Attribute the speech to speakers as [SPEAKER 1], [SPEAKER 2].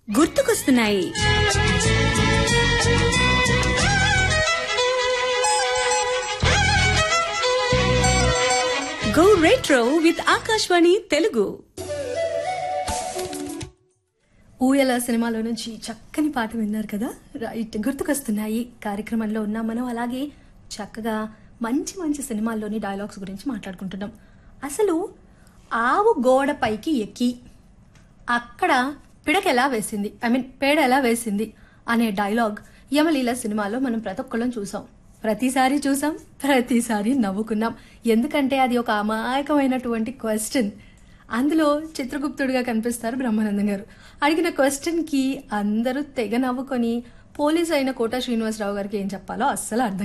[SPEAKER 1] గుర్తుకొస్తున్నాయి go retro with Akashvani Telugu
[SPEAKER 2] Ooyala సినిమాలో నుంచి చక్కని పాట విన్నారు కదా రైట్ గుర్తుకొస్తున్నాయి కార్యక్రమంలో ఉన్నాం మనం అలాగే చక్కగా మంచి మంచి సినిమాల్లోని డైలాగ్స్ గురించి మాట్లాడుకుంటున్నాం అసలు ఆవు గోడ పైకి ఎక్కి అక్కడ పిడక ఎలా వేసింది ఐ మీన్ పేడ ఎలా వేసింది అనే డైలాగ్ యమలీల సినిమాలో మనం ప్రతి ఒక్కళ్ళం చూసాం ప్రతిసారి చూసాం ప్రతిసారి నవ్వుకున్నాం ఎందుకంటే అది ఒక అమాయకమైనటువంటి క్వశ్చన్ అందులో చిత్రగుప్తుడిగా కనిపిస్తారు బ్రహ్మానందం గారు అడిగిన క్వశ్చన్ కి అందరూ తెగ నవ్వుకొని పోలీస్ అయిన కోట శ్రీనివాసరావు గారికి ఏం చెప్పాలో అస్సలు అర్థం